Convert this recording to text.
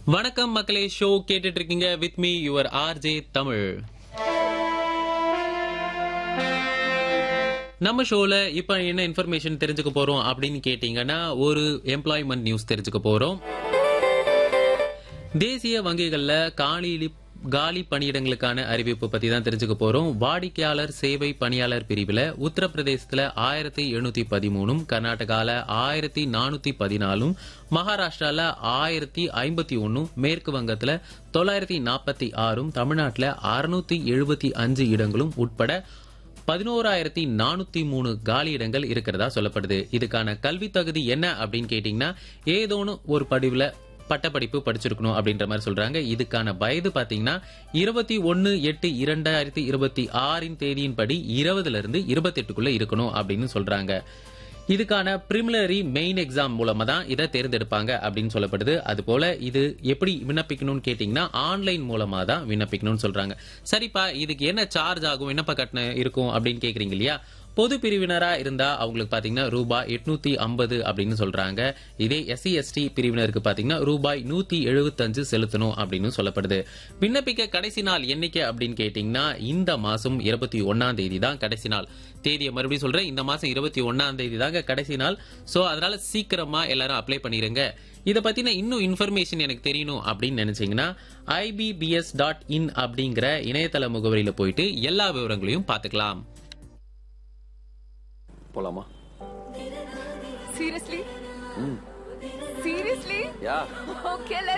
வணக்கம் மக்களே ஷோ கேட்டுட்டு இருக்கீங்க with me your RJ Tamil நம்ம ஷோல இப்ப என்ன இன்ஃபர்மேஷன் தெரிஞ்சுக்க போறோம் அப்படின்னு கேட்டீங்கன்னா ஒரு எம்ப்ளாய்மெண்ட் நியூஸ் தெரிஞ்சுக்க போறோம் தேசிய வங்கிகள்ல காலி காலி பணியிடங்களுக்கான அறிவிப்பு பத்தி தான் தெரிஞ்சுக்க போறோம் வாடிக்கையாளர் சேவை பணியாளர் பிரிவுல உத்தரப்பிரதேசத்துல ஆயிரத்தி எழுநூத்தி பதிமூணும் கர்நாடகால ஆயிரத்தி நானூத்தி பதினாலும் மகாராஷ்டிரால ஆயிரத்தி ஐம்பத்தி ஒன்னும் மேற்கு வங்கத்துல தொள்ளாயிரத்தி நாற்பத்தி ஆறும் தமிழ்நாட்டுல அறுநூத்தி எழுபத்தி அஞ்சு இடங்களும் உட்பட பதினோராயிரத்தி நானூத்தி மூணு காலி இடங்கள் இருக்கிறதா சொல்லப்படுது இதுக்கான கல்வி தகுதி என்ன அப்படின்னு கேட்டீங்கன்னா ஏதோனும் ஒரு படிவுல பட்டப்படிப்பு படிச்சிருக்கணும் அப்படின்ற மாதிரி சொல்றாங்க இதுக்கான வயது பாத்தீங்கன்னா இருபத்தி ஒன்னு எட்டு இரண்டாயிரத்தி இருபத்தி ஆறின் தேதியின்படி இருபதுல இருந்து இருபத்தி எட்டுக்குள்ள இருக்கணும் அப்படின்னு சொல்றாங்க இதுக்கான பிரிமிலரி மெயின் எக்ஸாம் மூலமா தான் இதை தேர்ந்தெடுப்பாங்க அப்படின்னு சொல்லப்படுது அது போல இது எப்படி விண்ணப்பிக்கணும்னு கேட்டீங்கன்னா ஆன்லைன் மூலமா தான் விண்ணப்பிக்கணும்னு சொல்றாங்க சரிப்பா இதுக்கு என்ன சார்ஜ் ஆகும் விண்ணப்ப கட்டணம் இருக்கும் அப்படின்னு கேக்குறீங்க இல்லையா பொது பிரிவினரா இருந்தா அவங்களுக்கு பாத்தீங்கன்னா ரூபாய் எட்நூத்தி ஐம்பது அப்படின்னு சொல்றாங்க இதே எஸ்சி எஸ்டி பிரிவினருக்கு பாத்தீங்கன்னா ரூபாய் நூத்தி எழுபத்தஞ்சு செலுத்தணும் அப்படின்னு சொல்லப்படுது விண்ணப்பிக்க கடைசி நாள் என்னைக்கு அப்படின்னு கேட்டீங்கன்னா இந்த மாசம் இருபத்தி ஒன்னாம் தேதி தான் கடைசி நாள் தேதியை மறுபடியும் சொல்றேன் இந்த மாசம் இருபத்தி ஒன்னாம் தேதி தாங்க கடைசி நாள் சோ அதனால சீக்கிரமா எல்லாரும் அப்ளை பண்ணிருங்க இத பத்தின இன்னும் இன்ஃபர்மேஷன் எனக்கு தெரியணும் அப்படின்னு நினைச்சீங்கன்னா ஐபிபிஎஸ் டாட் இன் அப்படிங்கிற இணையதள முகவரியில போயிட்டு எல்லா விவரங்களையும் பாத்துக்கலாம் போலாமா Seriously? Seriously? Yeah Okay, let's